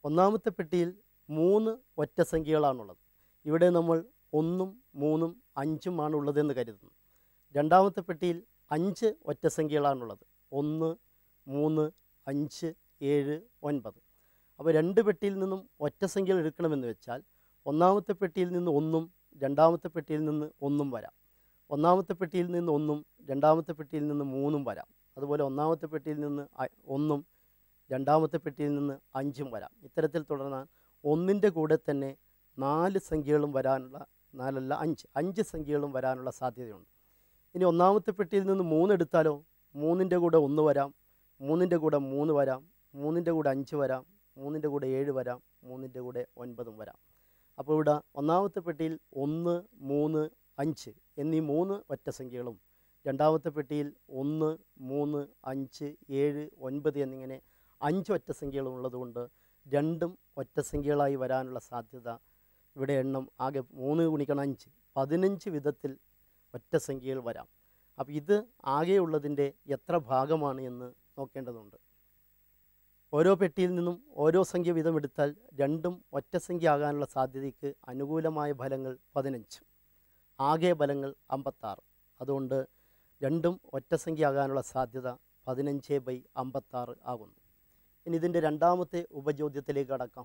ഒന്നാമത്തെ പെട്ടിയിൽ മൂന്ന് ഒറ്റ സംഖ്യകളാണുള്ളത് ഇവിടെ നമ്മൾ ഒന്നും മൂന്നും അഞ്ചുമാണ് ഉള്ളതെന്ന് കരുതുന്നു രണ്ടാമത്തെ പെട്ടിയിൽ അഞ്ച് ഒറ്റ സംഖ്യകളാണുള്ളത് ഒന്ന് മൂന്ന് അഞ്ച് ഏഴ് ഒൻപത് അപ്പോൾ രണ്ട് പെട്ടിയിൽ നിന്നും ഒറ്റ സംഖ്യകൾ എടുക്കണമെന്ന് വെച്ചാൽ ഒന്നാമത്തെ പെട്ടിയിൽ നിന്ന് ഒന്നും രണ്ടാമത്തെ പെട്ടിയിൽ നിന്ന് ഒന്നും വരാം ഒന്നാമത്തെ പെട്ടിയിൽ നിന്ന് ഒന്നും രണ്ടാമത്തെ പെട്ടിയിൽ നിന്ന് മൂന്നും വരാം അതുപോലെ ഒന്നാമത്തെ പെട്ടിയിൽ നിന്ന് അ- ഒന്നും രണ്ടാമത്തെ പെട്ടിയിൽ നിന്ന് അഞ്ചും വരാം ഇത്തരത്തിൽ തുടർന്നാൽ ഒന്നിൻ്റെ കൂടെ തന്നെ നാല് സംഖ്യകളും വരാനുള്ള നാലല്ല അഞ്ച് അഞ്ച് സംഖ്യകളും വരാനുള്ള സാധ്യതയുണ്ട് ഇനി ഒന്നാമത്തെ പെട്ടിയിൽ നിന്ന് മൂന്ന് എടുത്താലോ മൂന്നിൻ്റെ കൂടെ ഒന്ന് വരാം മൂന്നിൻ്റെ കൂടെ മൂന്ന് വരാം മൂന്നിൻ്റെ കൂടെ അഞ്ച് വരാം മൂന്നിൻ്റെ കൂടെ ഏഴ് വരാം മൂന്നിൻ്റെ കൂടെ ഒൻപതും വരാം അപ്പോൾ ഇവിടെ ഒന്നാമത്തെ പെട്ടിയിൽ ഒന്ന് മൂന്ന് അഞ്ച് എന്നീ മൂന്ന് ഒറ്റ സംഖ്യകളും രണ്ടാമത്തെ പെട്ടിയിൽ ഒന്ന് മൂന്ന് അഞ്ച് ഏഴ് ഒൻപത് എന്നിങ്ങനെ അഞ്ച് ഒറ്റ സംഖ്യകളും ഉള്ളതുകൊണ്ട് രണ്ടും ഒറ്റ സംഖ്യകളായി വരാനുള്ള സാധ്യത ഇവിടെ എണ്ണം ആകെ മൂന്ന് ഗുണിക്കണം അഞ്ച് പതിനഞ്ച് വിധത്തിൽ ഒറ്റ സംഖ്യകൾ വരാം അപ്പോൾ ഇത് ആകെയുള്ളതിൻ്റെ എത്ര ഭാഗമാണ് എന്ന് നോക്കേണ്ടതുണ്ട് ഓരോ പെട്ടിയിൽ നിന്നും ഓരോ സംഖ്യ വീതം എടുത്താൽ രണ്ടും ഒറ്റ സംഖ്യ ആകാനുള്ള സാധ്യതയ്ക്ക് അനുകൂലമായ ഫലങ്ങൾ പതിനഞ്ച് ആകെ ഫലങ്ങൾ അമ്പത്താറ് അതുകൊണ്ട് രണ്ടും ഒറ്റ സംഖ്യ ആകാനുള്ള സാധ്യത പതിനഞ്ച് ബൈ അമ്പത്താറ് ആകുന്നു ഇനി ഇതിൻ്റെ രണ്ടാമത്തെ ഉപചോദ്യത്തിലേക്ക് കടക്കാം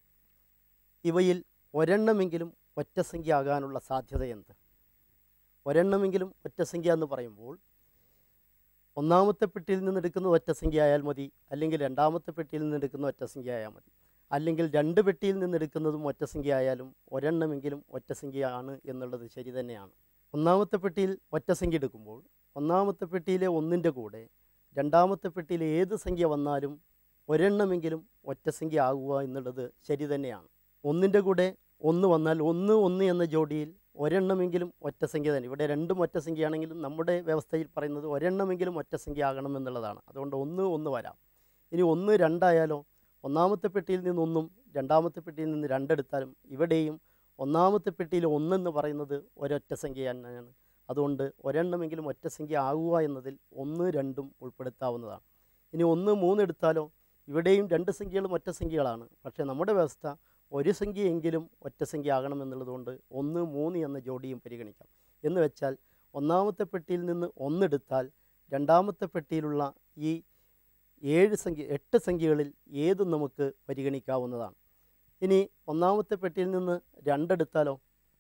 ഇവയിൽ ഒരെണ്ണമെങ്കിലും ഒറ്റ സംഖ്യ ആകാനുള്ള സാധ്യത എന്ത് ഒരെണ്ണമെങ്കിലും ഒറ്റ സംഖ്യ എന്ന് പറയുമ്പോൾ ഒന്നാമത്തെ പെട്ടിയിൽ നിന്ന് എടുക്കുന്ന ഒറ്റ സംഖ്യ ആയാൽ മതി അല്ലെങ്കിൽ രണ്ടാമത്തെ പെട്ടിയിൽ നിന്ന് എടുക്കുന്ന ഒറ്റ സംഖ്യ ആയാൽ മതി അല്ലെങ്കിൽ രണ്ട് പെട്ടിയിൽ നിന്ന് എടുക്കുന്നതും ഒറ്റ സംഖ്യ ആയാലും ഒരെണ്ണമെങ്കിലും ഒറ്റ സംഖ്യയാണ് എന്നുള്ളത് ശരി തന്നെയാണ് ഒന്നാമത്തെ പെട്ടിയിൽ ഒറ്റ സംഖ്യ എടുക്കുമ്പോൾ ഒന്നാമത്തെ പെട്ടിയിലെ ഒന്നിൻ്റെ കൂടെ രണ്ടാമത്തെ പെട്ടിയിലെ ഏത് സംഖ്യ വന്നാലും ഒരെണ്ണമെങ്കിലും ഒറ്റ സംഖ്യ ആകുക എന്നുള്ളത് ശരി തന്നെയാണ് ഒന്നിൻ്റെ കൂടെ ഒന്ന് വന്നാൽ ഒന്ന് ഒന്ന് എന്ന ജോഡിയിൽ ഒരെണ്ണമെങ്കിലും ഒറ്റ സംഖ്യ തന്നെ ഇവിടെ രണ്ടും ഒറ്റ സംഖ്യയാണെങ്കിലും നമ്മുടെ വ്യവസ്ഥയിൽ പറയുന്നത് ഒരെണ്ണമെങ്കിലും ഒറ്റ സംഖ്യ ആകണം എന്നുള്ളതാണ് അതുകൊണ്ട് ഒന്ന് ഒന്ന് വരാം ഇനി ഒന്ന് രണ്ടായാലോ ഒന്നാമത്തെ പെട്ടിയിൽ നിന്ന് ഒന്നും രണ്ടാമത്തെ പെട്ടിയിൽ നിന്ന് രണ്ടെടുത്താലും ഇവിടെയും ഒന്നാമത്തെ പെട്ടിയിൽ ഒന്നെന്ന് പറയുന്നത് ഒരൊറ്റ സംഖ്യ തന്നെയാണ് അതുകൊണ്ട് ഒരെണ്ണമെങ്കിലും ഒറ്റ സംഖ്യ ആകുക എന്നതിൽ ഒന്ന് രണ്ടും ഉൾപ്പെടുത്താവുന്നതാണ് ഇനി ഒന്ന് മൂന്ന് എടുത്താലോ ഇവിടെയും രണ്ട് സംഖ്യകളും ഒറ്റ സംഖ്യകളാണ് പക്ഷേ നമ്മുടെ വ്യവസ്ഥ ഒരു സംഖ്യയെങ്കിലും ഒറ്റ സംഖ്യ ആകണമെന്നുള്ളതുകൊണ്ട് ഒന്ന് മൂന്ന് എന്ന ജോഡിയും പരിഗണിക്കാം എന്ന് വെച്ചാൽ ഒന്നാമത്തെ പെട്ടിയിൽ നിന്ന് ഒന്നെടുത്താൽ രണ്ടാമത്തെ പെട്ടിയിലുള്ള ഈ ഏഴ് സംഖ്യ എട്ട് സംഖ്യകളിൽ ഏതും നമുക്ക് പരിഗണിക്കാവുന്നതാണ് ഇനി ഒന്നാമത്തെ പെട്ടിയിൽ നിന്ന് രണ്ടെടുത്താലോ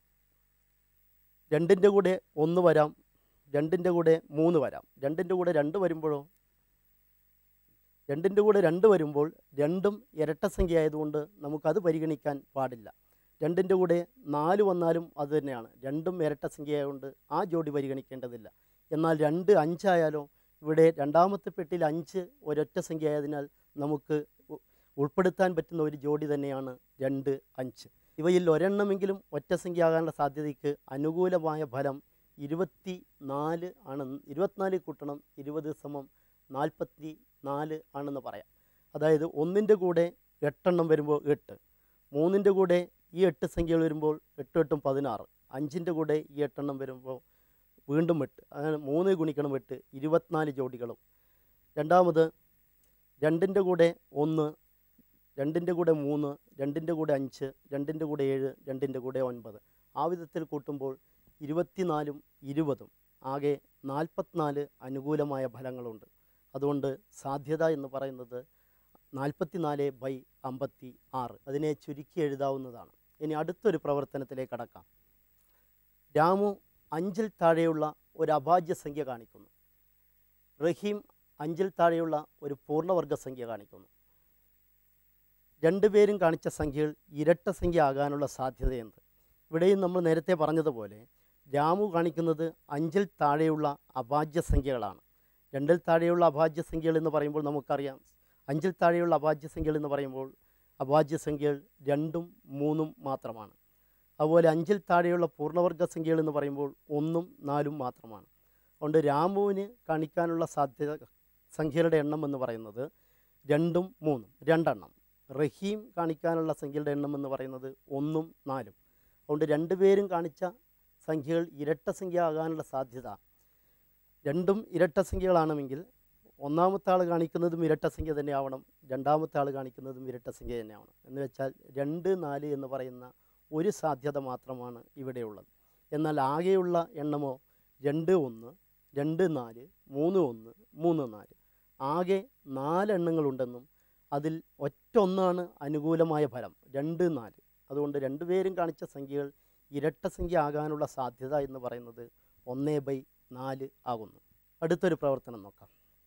രണ്ടിൻ്റെ കൂടെ ഒന്ന് വരാം രണ്ടിൻ്റെ കൂടെ മൂന്ന് വരാം രണ്ടിൻ്റെ കൂടെ രണ്ട് വരുമ്പോഴോ രണ്ടിൻ്റെ കൂടെ രണ്ട് വരുമ്പോൾ രണ്ടും ഇരട്ട സംഖ്യ ആയതുകൊണ്ട് നമുക്കത് പരിഗണിക്കാൻ പാടില്ല രണ്ടിൻ്റെ കൂടെ നാല് വന്നാലും അത് തന്നെയാണ് രണ്ടും ഇരട്ട സംഖ്യ ആയതുകൊണ്ട് ആ ജോഡി പരിഗണിക്കേണ്ടതില്ല എന്നാൽ രണ്ട് അഞ്ചായാലോ ഇവിടെ രണ്ടാമത്തെ പെട്ടിയിൽ അഞ്ച് ഒരൊറ്റ സംഖ്യ ആയതിനാൽ നമുക്ക് ഉ- ഉൾപ്പെടുത്താൻ പറ്റുന്ന ഒരു ജോഡി തന്നെയാണ് രണ്ട് അഞ്ച് ഇവയിൽ ഒരെണ്ണമെങ്കിലും ഒറ്റ സംഖ്യ ആകാനുള്ള സാധ്യതയ്ക്ക് അനുകൂലമായ ഫലം ഇരുപത്തി നാല് ആണ് ഇരുപത്തിനാല് കൂട്ടണം ഇരുപത് സമം നാൽപ്പത്തി നാല് ആണെന്ന് പറയാം അതായത് ഒന്നിൻ്റെ കൂടെ എട്ടെണ്ണം വരുമ്പോൾ എട്ട് മൂന്നിൻ്റെ കൂടെ ഈ എട്ട് സംഖ്യകൾ വരുമ്പോൾ എട്ട് എട്ടും പതിനാറ് അഞ്ചിൻ്റെ കൂടെ ഈ എട്ടെണ്ണം വരുമ്പോൾ വീണ്ടും എട്ട് അങ്ങനെ മൂന്ന് ഗുണിക്കണം എട്ട് ഇരുപത്തിനാല് ജോഡികളും രണ്ടാമത് രണ്ടിൻ്റെ കൂടെ ഒന്ന് രണ്ടിൻ്റെ കൂടെ മൂന്ന് രണ്ടിൻ്റെ കൂടെ അഞ്ച് രണ്ടിൻ്റെ കൂടെ ഏഴ് രണ്ടിൻ്റെ കൂടെ ഒൻപത് ആ വിധത്തിൽ കൂട്ടുമ്പോൾ ഇരുപത്തിനാലും ഇരുപതും ആകെ നാൽപ്പത്തിനാല് അനുകൂലമായ ഫലങ്ങളുണ്ട് അതുകൊണ്ട് സാധ്യത എന്ന് പറയുന്നത് നാൽപ്പത്തിനാല് ബൈ അമ്പത്തി ആറ് അതിനെ ചുരുക്കി എഴുതാവുന്നതാണ് ഇനി അടുത്തൊരു പ്രവർത്തനത്തിലേക്ക് കടക്കാം രാമു അഞ്ചിൽ താഴെയുള്ള ഒരു അഭാജ്യ സംഖ്യ കാണിക്കുന്നു റഹീം അഞ്ചിൽ താഴെയുള്ള ഒരു പൂർണ്ണവർഗ സംഖ്യ കാണിക്കുന്നു രണ്ടുപേരും കാണിച്ച സംഖ്യകൾ ഇരട്ട സംഖ്യ ആകാനുള്ള സാധ്യതയുണ്ട് ഇവിടെയും നമ്മൾ നേരത്തെ പറഞ്ഞതുപോലെ രാമു കാണിക്കുന്നത് അഞ്ചിൽ താഴെയുള്ള അഭാജ്യ സംഖ്യകളാണ് രണ്ടിൽ താഴെയുള്ള അഭാജ്യ സംഖ്യകൾ എന്ന് പറയുമ്പോൾ നമുക്കറിയാം അഞ്ചിൽ താഴെയുള്ള അഭാജ്യ സംഖ്യകൾ എന്ന് പറയുമ്പോൾ അഭാജ്യ സംഖ്യകൾ രണ്ടും മൂന്നും മാത്രമാണ് അതുപോലെ അഞ്ചിൽ താഴെയുള്ള പൂർണ്ണവർഗ സംഖ്യകൾ എന്ന് പറയുമ്പോൾ ഒന്നും നാലും മാത്രമാണ് അതുകൊണ്ട് രാമുവിന് കാണിക്കാനുള്ള സാധ്യത സംഖ്യകളുടെ എണ്ണം എന്ന് പറയുന്നത് രണ്ടും മൂന്നും രണ്ടെണ്ണം റഹീം കാണിക്കാനുള്ള സംഖ്യയുടെ എണ്ണം എന്ന് പറയുന്നത് ഒന്നും നാലും അതുകൊണ്ട് രണ്ടുപേരും കാണിച്ച സംഖ്യകൾ ഇരട്ട സംഖ്യ ആകാനുള്ള സാധ്യത രണ്ടും ഇരട്ട സംഖ്യകളാണെങ്കിൽ ഒന്നാമത്തെ ആൾ കാണിക്കുന്നതും ഇരട്ട സംഖ്യ തന്നെ ആവണം രണ്ടാമത്തെ ആൾ കാണിക്കുന്നതും ഇരട്ട സംഖ്യ തന്നെ ആവണം എന്ന് വെച്ചാൽ രണ്ട് നാല് എന്ന് പറയുന്ന ഒരു സാധ്യത മാത്രമാണ് ഇവിടെയുള്ളത് എന്നാൽ ആകെയുള്ള എണ്ണമോ രണ്ട് ഒന്ന് രണ്ട് നാല് മൂന്ന് ഒന്ന് മൂന്ന് നാല് ആകെ നാലെണ്ണങ്ങളുണ്ടെന്നും അതിൽ ഒറ്റ ഒന്നാണ് അനുകൂലമായ ഫലം രണ്ട് നാല് അതുകൊണ്ട് രണ്ടുപേരും കാണിച്ച സംഖ്യകൾ ഇരട്ട സംഖ്യ ആകാനുള്ള സാധ്യത എന്ന് പറയുന്നത് ഒന്നേ ബൈ നാല് ആകുന്നു അടുത്തൊരു പ്രവർത്തനം നോക്കാം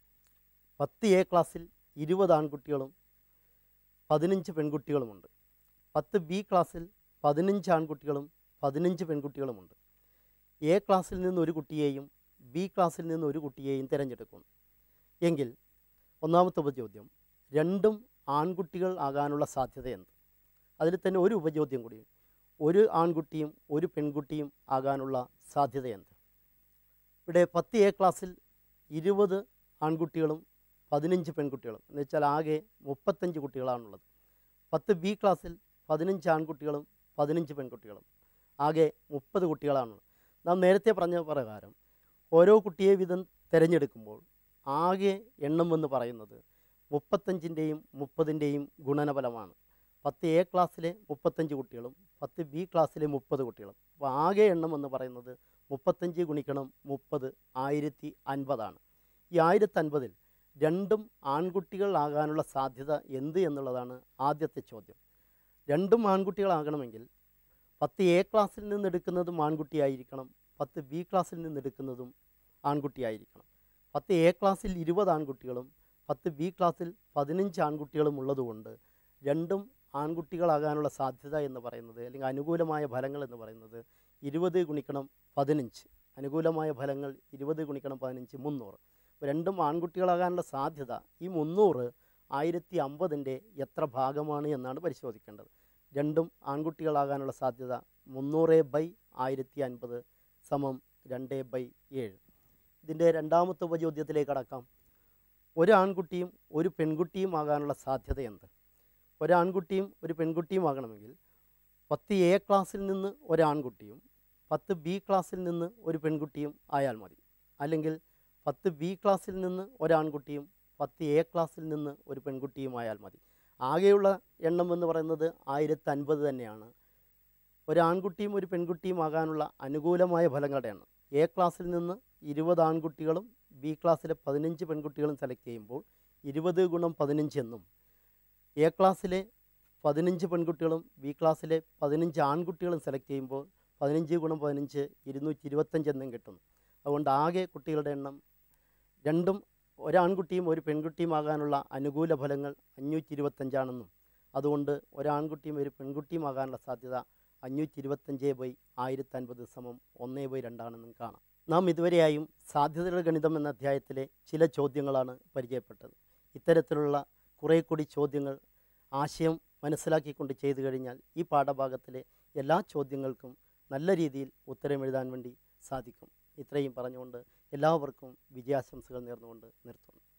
പത്ത് എ ക്ലാസ്സിൽ ഇരുപത് ആൺകുട്ടികളും പതിനഞ്ച് പെൺകുട്ടികളുമുണ്ട് പത്ത് ബി ക്ലാസ്സിൽ പതിനഞ്ച് ആൺകുട്ടികളും പതിനഞ്ച് പെൺകുട്ടികളുമുണ്ട് എ ക്ലാസ്സിൽ നിന്ന് ഒരു കുട്ടിയെയും ബി ക്ലാസ്സിൽ നിന്ന് ഒരു കുട്ടിയെയും തിരഞ്ഞെടുക്കുന്നു എങ്കിൽ ഒന്നാമത്തെ ഉപചോദ്യം രണ്ടും ആൺകുട്ടികൾ ആകാനുള്ള സാധ്യത എന്ത് അതിൽ തന്നെ ഒരു ഉപചോദ്യം കൂടി ഒരു ആൺകുട്ടിയും ഒരു പെൺകുട്ടിയും ആകാനുള്ള സാധ്യത എന്ത് ഇവിടെ പത്ത് എ ക്ലാസ്സിൽ ഇരുപത് ആൺകുട്ടികളും പതിനഞ്ച് പെൺകുട്ടികളും എന്ന് വെച്ചാൽ ആകെ മുപ്പത്തഞ്ച് കുട്ടികളാണുള്ളത് പത്ത് ബി ക്ലാസ്സിൽ പതിനഞ്ച് ആൺകുട്ടികളും പതിനഞ്ച് പെൺകുട്ടികളും ആകെ മുപ്പത് കുട്ടികളാണുള്ളത് നാം നേരത്തെ പറഞ്ഞ പ്രകാരം ഓരോ കുട്ടിയെ വീതം തിരഞ്ഞെടുക്കുമ്പോൾ ആകെ എണ്ണം എന്ന് പറയുന്നത് മുപ്പത്തഞ്ചിൻ്റെയും മുപ്പതിൻ്റെയും ഗുണനഫലമാണ് പത്ത് എ ക്ലാസ്സിലെ മുപ്പത്തഞ്ച് കുട്ടികളും പത്ത് ബി ക്ലാസ്സിലെ മുപ്പത് കുട്ടികളും അപ്പോൾ ആകെ എണ്ണം എന്ന് പറയുന്നത് മുപ്പത്തഞ്ച് ഗുണിക്കണം മുപ്പത് ആയിരത്തി അൻപതാണ് ഈ ആയിരത്തി അൻപതിൽ രണ്ടും ആൺകുട്ടികളാകാനുള്ള സാധ്യത എന്ത് എന്നുള്ളതാണ് ആദ്യത്തെ ചോദ്യം രണ്ടും ആൺകുട്ടികളാകണമെങ്കിൽ പത്ത് എ ക്ലാസ്സിൽ നിന്ന് എടുക്കുന്നതും ആൺകുട്ടിയായിരിക്കണം പത്ത് ബി ക്ലാസ്സിൽ നിന്ന് എടുക്കുന്നതും ആൺകുട്ടിയായിരിക്കണം പത്ത് എ ക്ലാസ്സിൽ ഇരുപത് ആൺകുട്ടികളും പത്ത് ബി ക്ലാസ്സിൽ പതിനഞ്ച് ആൺകുട്ടികളും ഉള്ളതുകൊണ്ട് രണ്ടും ആൺകുട്ടികളാകാനുള്ള സാധ്യത എന്ന് പറയുന്നത് അല്ലെങ്കിൽ അനുകൂലമായ ഫലങ്ങൾ എന്ന് പറയുന്നത് ഇരുപത് ഗുണിക്കണം പതിനഞ്ച് അനുകൂലമായ ഫലങ്ങൾ ഇരുപത് ഗുണിക്കണം പതിനഞ്ച് മുന്നൂറ് അപ്പോൾ രണ്ടും ആൺകുട്ടികളാകാനുള്ള സാധ്യത ഈ മുന്നൂറ് ആയിരത്തി അമ്പതിൻ്റെ എത്ര ഭാഗമാണ് എന്നാണ് പരിശോധിക്കേണ്ടത് രണ്ടും ആൺകുട്ടികളാകാനുള്ള സാധ്യത മുന്നൂറ് ബൈ ആയിരത്തി അൻപത് സമം രണ്ട് ബൈ ഏഴ് ഇതിൻ്റെ രണ്ടാമത്തെ ഉപചോദ്യത്തിലേക്ക് കടക്കാം ഒരു ആൺകുട്ടിയും ഒരു പെൺകുട്ടിയും ആകാനുള്ള സാധ്യത എന്ത് ഒരാൺകുട്ടിയും ഒരു പെൺകുട്ടിയും ആകണമെങ്കിൽ പത്ത് എ ക്ലാസ്സിൽ നിന്ന് ഒരാൺകുട്ടിയും പത്ത് ബി ക്ലാസ്സിൽ നിന്ന് ഒരു പെൺകുട്ടിയും ആയാൽ മതി അല്ലെങ്കിൽ പത്ത് ബി ക്ലാസ്സിൽ നിന്ന് ഒരാൺകുട്ടിയും പത്ത് എ ക്ലാസ്സിൽ നിന്ന് ഒരു പെൺകുട്ടിയും ആയാൽ മതി ആകെയുള്ള എണ്ണം എന്ന് പറയുന്നത് ആയിരത്തി അൻപത് തന്നെയാണ് ഒരാൺകുട്ടിയും ഒരു പെൺകുട്ടിയും ആകാനുള്ള അനുകൂലമായ ഫലങ്ങളുടെ എണ്ണം എ ക്ലാസ്സിൽ നിന്ന് ഇരുപത് ആൺകുട്ടികളും ബി ക്ലാസ്സിലെ പതിനഞ്ച് പെൺകുട്ടികളും സെലക്ട് ചെയ്യുമ്പോൾ ഇരുപത് ഗുണം പതിനഞ്ച് എന്നും എ ക്ലാസ്സിലെ പതിനഞ്ച് പെൺകുട്ടികളും ബി ക്ലാസ്സിലെ പതിനഞ്ച് ആൺകുട്ടികളും സെലക്ട് ചെയ്യുമ്പോൾ പതിനഞ്ച് ഗുണം പതിനഞ്ച് ഇരുന്നൂറ്റി ഇരുപത്തഞ്ച് എന്നും കിട്ടുന്നു അതുകൊണ്ട് ആകെ കുട്ടികളുടെ എണ്ണം രണ്ടും ഒരാൺകുട്ടിയും ഒരു പെൺകുട്ടിയും ആകാനുള്ള അനുകൂല ഫലങ്ങൾ അഞ്ഞൂറ്റി ഇരുപത്തഞ്ചാണെന്നും അതുകൊണ്ട് ഒരാൺകുട്ടിയും ഒരു പെൺകുട്ടിയും ആകാനുള്ള സാധ്യത അഞ്ഞൂറ്റി ഇരുപത്തഞ്ച് ബൈ ആയിരത്തി അൻപത് സമം ഒന്ന് ബൈ രണ്ടാണെന്നും കാണാം നാം ഇതുവരെയായും സാധ്യതകളുടെ ഗണിതം എന്ന അധ്യായത്തിലെ ചില ചോദ്യങ്ങളാണ് പരിചയപ്പെട്ടത് ഇത്തരത്തിലുള്ള കുറേ കൂടി ചോദ്യങ്ങൾ ആശയം മനസ്സിലാക്കിക്കൊണ്ട് ചെയ്തു കഴിഞ്ഞാൽ ഈ പാഠഭാഗത്തിലെ എല്ലാ ചോദ്യങ്ങൾക്കും നല്ല രീതിയിൽ ഉത്തരം എഴുതാൻ വേണ്ടി സാധിക്കും ഇത്രയും പറഞ്ഞുകൊണ്ട് എല്ലാവർക്കും വിജയാശംസകൾ നേർന്നുകൊണ്ട് നിർത്തുന്നു